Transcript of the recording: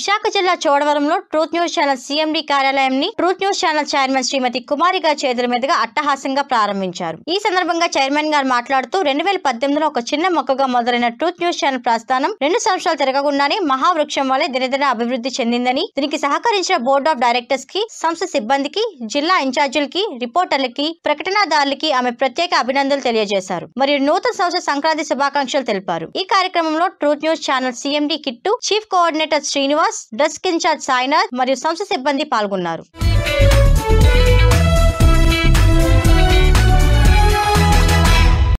విశాఖ జిల్లా చోడవరంలో truth news channel CMD కార్యాలయాన్ని truth news channel chairman Srimati Kumari గారి చేతుల మీదుగా అట్టహాసంగా ప్రారంభించారు ఈ సందర్భంగా చైర్మన్ గారు మాట్లాడుతూ రెండు వేల పద్దెనిమిదిలో ఒక చిన్న మొక్కగా మొదలైన ట్రూత్ న్యూస్ ఛానల్ ప్రస్థానం రెండు సంవత్సరాలు తిరగకుండానే మహావృక్షం వలె దినదిన అభివృద్ధి చెందిందని దీనికి సహకరించిన బోర్డు ఆఫ్ డైరెక్టర్స్ కి సంస్థ సిబ్బందికి జిల్లా ఇన్ఛార్జీలకి రిపోర్టర్లకి ప్రకటనదారులకి ఆమె ప్రత్యేక అభినందనలు తెలియజేశారు మరియు నూతన సంవత్సర సంక్రాంతి శుభాకాంక్షలు తెలిపారు ఈ కార్యక్రమంలో truth news channel CMD Kittu chief coordinator Srinivas desk in charge Sainath మరియు సంస్థ సిబ్బంది పాల్గొన్నారు